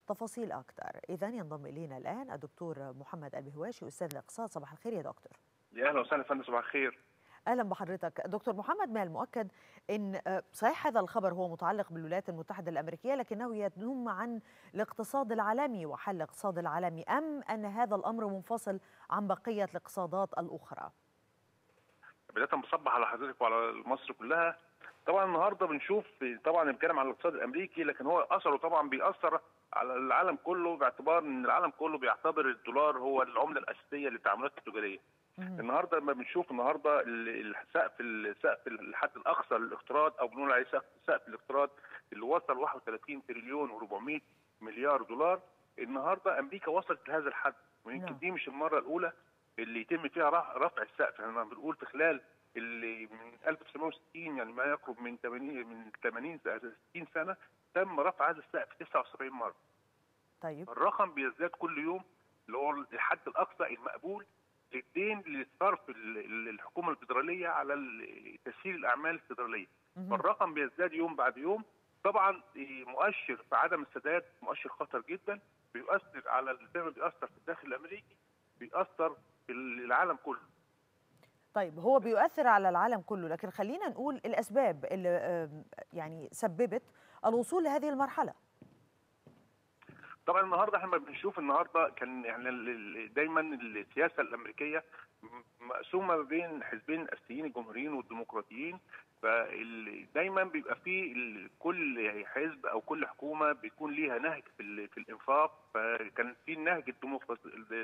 تفاصيل اكثر اذا ينضم الينا الان الدكتور محمد البهواشي استاذ الاقتصاد صباح الخير يا دكتور يا اهلا وسهلا فندم صباح الخير اهلا بحضرتك دكتور محمد من المؤكد ان صحيح هذا الخبر هو متعلق بالولايات المتحده الامريكيه لكنه ينم عن الاقتصاد العالمي وحل الاقتصاد العالمي ام ان هذا الامر منفصل عن بقيه الاقتصادات الاخرى بدايه بصبح على حضرتك وعلى مصر كلها طبعا النهارده بنشوف طبعا بنتكلم عن الاقتصاد الامريكي لكن هو اثره طبعا بيأثر على العالم كله باعتبار ان العالم كله بيعتبر الدولار هو العمله الاساسيه للتعاملات التجاريه. النهارده لما بنشوف النهارده السقف السقف الحد الاقصى للاقتراض او بنقول عليه سقف الاقتراض اللي وصل 31 تريليون و400 مليار دولار النهارده امريكا وصلت لهذا الحد ويمكن دي مش المره الاولى اللي يتم فيها رفع السقف احنا يعني بنقول في خلال اللي من 1960 يعني ما يقرب من 80 من 80 60 سنه تم رفع هذا السقف 79 مره. طيب الرقم بيزداد كل يوم اللي هو الحد الاقصى المقبول للدين لصرف الحكومه الفدراليه على تسهيل الاعمال الفدراليه. فالرقم بيزداد يوم بعد يوم طبعا مؤشر في عدم السداد مؤشر خطر جدا بيؤثر على زي ما بيأثر في الداخل الامريكي بيأثر في العالم كله. طيب هو بيؤثر على العالم كله لكن خلينا نقول الاسباب اللي يعني سببت الوصول لهذه المرحله طبعا النهارده احنا بنشوف النهارده كان يعني دايما السياسه الامريكيه مقسومه ما بين حزبين الاساسيين الجمهوريين والديمقراطيين فدايما بيبقى في كل حزب او كل حكومه بيكون ليها نهج في, في الانفاق فكان في النهج الديمقراطي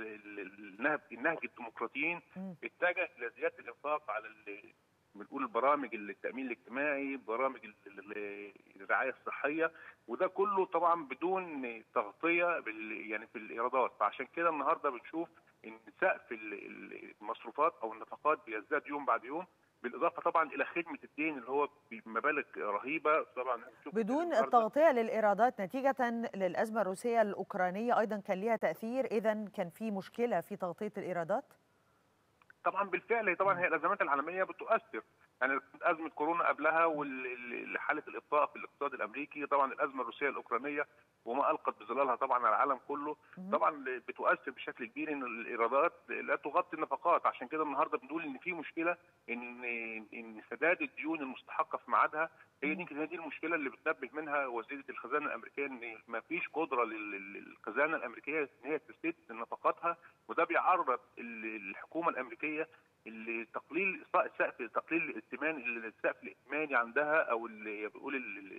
النهج النهج الديمقراطيين اتجه لزياده الانفاق على بنقول البرامج التامين الاجتماعي برامج الرعايه الصحيه وده كله طبعا بدون تغطيه يعني في الايرادات فعشان كده النهارده بنشوف ان سقف المصروفات او النفقات بيزداد يوم بعد يوم بالاضافه طبعا الى خدمه الدين اللي هو بمبالغ رهيبه طبعا بدون التغطيه للايرادات نتيجه للازمه الروسيه الاوكرانيه ايضا كان ليها تاثير اذا كان في مشكله في تغطيه الايرادات طبعا بالفعل طبعا هي الازمات العالميه بتؤثر يعني ازمه كورونا قبلها وحاله الابطاء في الاقتصاد الامريكي طبعا الازمه الروسيه الاوكرانيه وما القت بظلالها طبعا على العالم كله طبعا بتؤثر بشكل كبير ان الايرادات لا تغطي النفقات عشان كده النهارده بنقول ان في مشكله ان ان سداد الديون المستحقه في ميعادها هي دي هي دي المشكله اللي بتنبه منها وزيره الخزانه الامريكيه ان ما فيش قدره للخزانه الامريكيه ان هي تسدد نفقاتها وده بيعرض الحكومه الامريكيه اللي تقليل سقف تقليل الائتمان السقف الائتماني عندها او اللي بيقول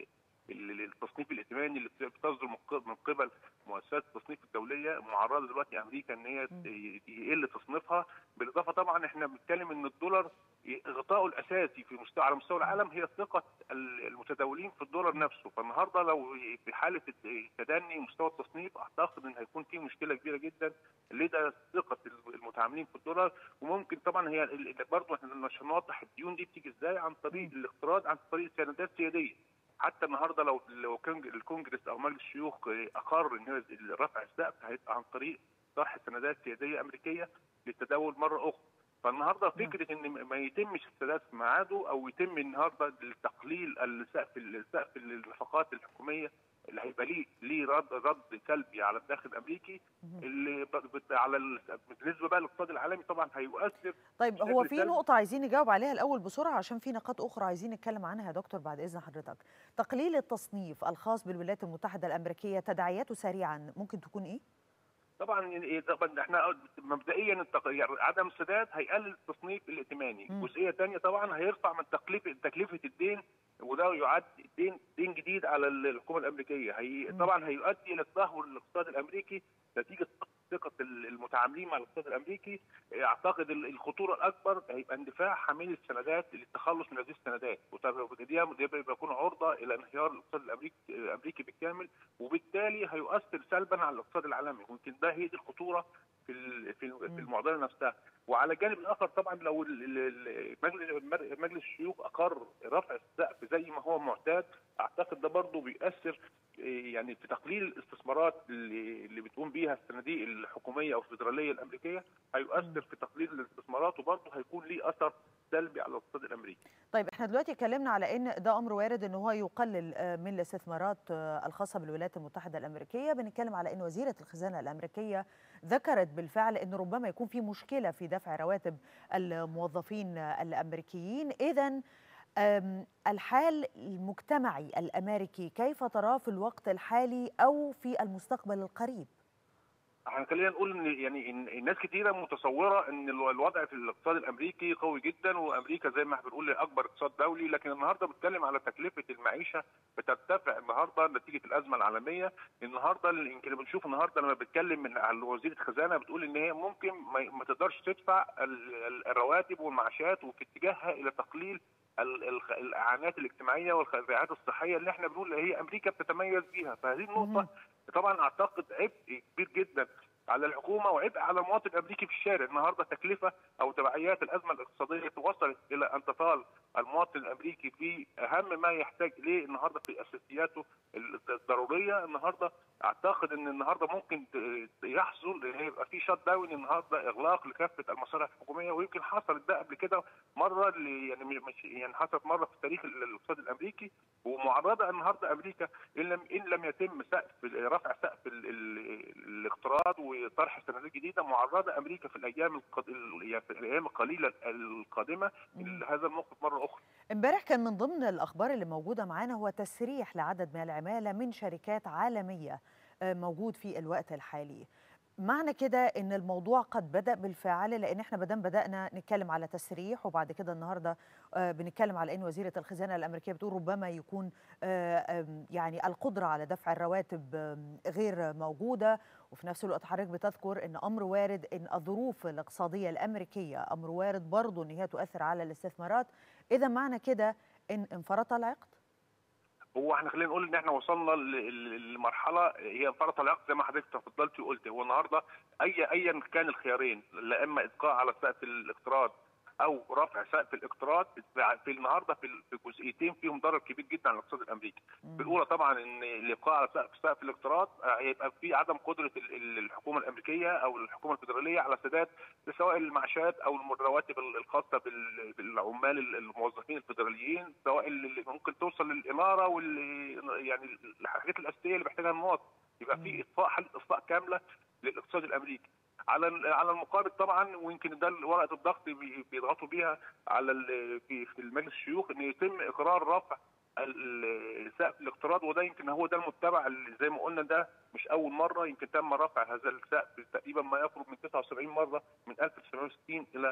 التصنيف الائتماني اللي بتصدر من قبل مؤسسات التصنيف الدوليه معرضه دلوقتي امريكا ان هي يقل تصنيفها بالاضافه طبعا احنا بنتكلم ان الدولار غطائه الاساسي في مستوى على مستوى العالم هي ثقه المتداولين في الدولار نفسه فالنهارده لو في حاله تدني مستوى التصنيف اعتقد ان هيكون في مشكله كبيره جدا لدى ثقه المتعاملين في الدولار وممكن طبعا هي برضه احنا عشان نوضح الديون دي بتيجي ازاي عن طريق الاقتراض عن طريق سندات سياديه حتى النهارده لو لو الكونجرس او مجلس الشيوخ اقر ان رفع السقف هيبقى عن طريق طرح سندات سياديه امريكيه للتداول مره اخرى فالنهارده فكره ان ما يتمش السداد في ميعاده او يتم النهارده تقليل السقف السقف النفقات الحكوميه اللي هيبقى ليه ليه رد رد سلبي على الداخل الامريكي اللي على بالنسبه بقى للاقتصاد العالمي طبعا هيؤثر طيب هو في نقطه عايزين نجاوب عليها الاول بسرعه عشان في نقاط اخرى عايزين نتكلم عنها يا دكتور بعد اذن حضرتك تقليل التصنيف الخاص بالولايات المتحده الامريكيه تداعياته سريعا ممكن تكون ايه طبعا طبعا احنا مبدئيا عدم السداد هيقلل التصنيف الائتماني، جزئيه ثانيه طبعا هيرفع من تكلفه تكلفه الدين وده يعد دين دين جديد على الحكومه الامريكيه، هي طبعا هيؤدي الى تدهور الاقتصاد الامريكي نتيجه ثقه المتعاملين مع الاقتصاد الامريكي، اعتقد الخطوره الاكبر هيبقى اندفاع حاملي السندات للتخلص من هذه السندات، ودي بيكون عرضه الى انهيار الاقتصاد الامريكي الامريكي بالكامل وبالتالي هيؤثر سلبا على الاقتصاد العالمي، ممكن ده هي دي الخطوره في في المعضله نفسها وعلى الجانب الاخر طبعا لو مجلس مجلس الشيوخ اقر رفع السقف زي ما هو معتاد اعتقد ده برضه بيأثر يعني في تقليل الاستثمارات اللي, اللي بتقوم بيها الصناديق الحكوميه او الفدراليه الامريكيه هيؤثر في تقليل الاستثمارات وبرضه هيكون ليه اثر سلبي على الاقتصاد الامريكي. طيب احنا دلوقتي اتكلمنا على ان ده امر وارد ان هو يقلل من الاستثمارات الخاصه بالولايات المتحده الامريكيه، بنتكلم على ان وزيره الخزانه الامريكيه ذكرت بالفعل ان ربما يكون في مشكله في دفع رواتب الموظفين الامريكيين، اذا الحال المجتمعي الامريكي كيف تراه في الوقت الحالي او في المستقبل القريب؟ احنا خلينا نقول ان يعني إن الناس كتيره متصوره ان الوضع في الاقتصاد الامريكي قوي جدا وامريكا زي ما احنا بنقول اكبر اقتصاد دولي لكن النهارده بنتكلم على تكلفه المعيشه بترتفع النهارده نتيجه الازمه العالميه النهارده يمكن بنشوف النهارده لما بتكلم من على وزيره الخزانه بتقول ان هي ممكن ما تقدرش تدفع الرواتب والمعاشات وفي اتجاهها الى تقليل الاعانات الاجتماعيه والرعايات الصحيه اللي احنا بنقول هي امريكا بتتميز بيها فهذه النقطه طبعا اعتقد عبء كبير جدا على الحكومه وعبء على المواطن الامريكي في الشارع النهارده تكلفه او تبعيات الازمه الاقتصاديه وصلت الى ان تطال المواطن الامريكي في اهم ما يحتاج اليه النهارده في اساسياته الضروريه النهارده اعتقد ان النهارده ممكن يحصل يبقى في شات داون النهارده اغلاق لكافه المصالح الحكوميه ويمكن حصلت ده قبل كده مره يعني مش يعني حصلت مره في تاريخ الاقتصاد الامريكي ومعرضه النهارده امريكا ان لم ان لم يتم سقف رفع سقف الاقتراض وطرح سندات جديده معرضه امريكا في الايام القد... يعني في الايام القليله القادمه لهذا الموقف مره اخرى. امبارح كان من ضمن الاخبار اللي موجوده معانا هو تسريح لعدد من العماله من شركات عالميه موجود في الوقت الحالي. معنى كده ان الموضوع قد بدا بالفعل لان احنا بدل بدانا نتكلم على تسريح وبعد كده النهارده بنتكلم على ان وزيره الخزانه الامريكيه بتقول ربما يكون يعني القدره على دفع الرواتب غير موجوده وفي نفس الوقت حضرتك بتذكر ان امر وارد ان الظروف الاقتصاديه الامريكيه امر وارد برضه ان هي تؤثر على الاستثمارات اذا معنى كده ان انفرط العقد هو احنا خلينا نقول ان احنا وصلنا لمرحله هي انفرط العقد زي ما حضرتك تفضلتي وقلت هو النهارده اي ايا كان الخيارين لا اما ابقاء على سقف الاقتراض او رفع سقف الاقتراض في النهارده في جزئيتين فيهم ضرر كبير جدا على الاقتصاد الامريكي. الاولى طبعا ان الابقاء على سقف سقف الاقتراض هيبقى في عدم قدره الحكومه الامريكيه او الحكومه الفدراليه على سداد سواء المعاشات او الرواتب الخاصه بالعمال الموظفين الفدراليين سواء اللي ممكن توصل للاماره وال يعني الحاجات الاساسيه اللي محتاجها المواطن. يبقى في اطفاء حاله اطفاء كامله للاقتصاد الامريكي. على على المقابل طبعا ويمكن ده ورقه الضغط بيضغطوا بيها على في في المجلس الشيوخ ان يتم اقرار رفع سقف الاقتراض وده يمكن هو ده المتبع اللي زي ما قلنا ده مش اول مره يمكن تم رفع هذا السقف تقريبا ما يقرب من 79 مره من 1960 الى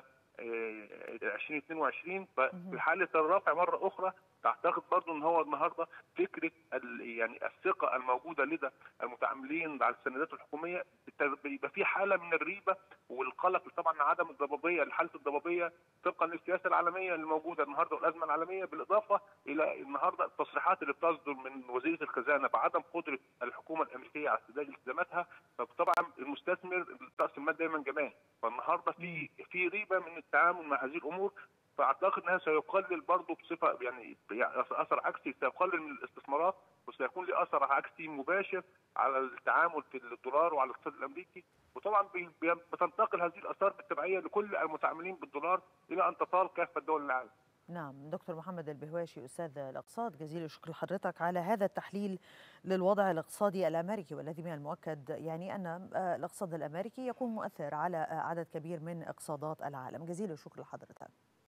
2022 ففي حاله الرفع مره اخرى تعتقد برضه ان هو النهارده فكره يعني الثقه الموجوده لدى المتعاملين على السندات الحكوميه بيبقى في حاله من الريبه والقلق طبعا عدم الضبابيه حاله الضبابيه طبقا للسياسه العالميه الموجوده النهارده والازمه العالميه بالاضافه الى النهارده التصريحات اللي بتصدر من وزيره الخزانه بعدم قدره الحكومه الامريكيه على سداد التزاماتها فطبعا المستثمر راس المال دايما جمال فالنهارده في في ريبه من التعامل مع هذه الامور فاعتقد انها سيقلل برضه بصفه يعني اثر عكسي سيقلل من الاستثمارات وسيكون له اثر عكسي مباشر على التعامل في الدولار وعلى الاقتصاد الامريكي وطبعا بتنتقل هذه الاثار بالتبعيه لكل المتعاملين بالدولار الى ان تطال كافه دول العالم. نعم دكتور محمد البهواشي أستاذ الاقتصاد جزيل الشكر لحضرتك على هذا التحليل للوضع الاقتصادي الأمريكي والذي من المؤكد يعني أن الاقتصاد الأمريكي يكون مؤثر على عدد كبير من اقتصادات العالم جزيل الشكر لحضرتك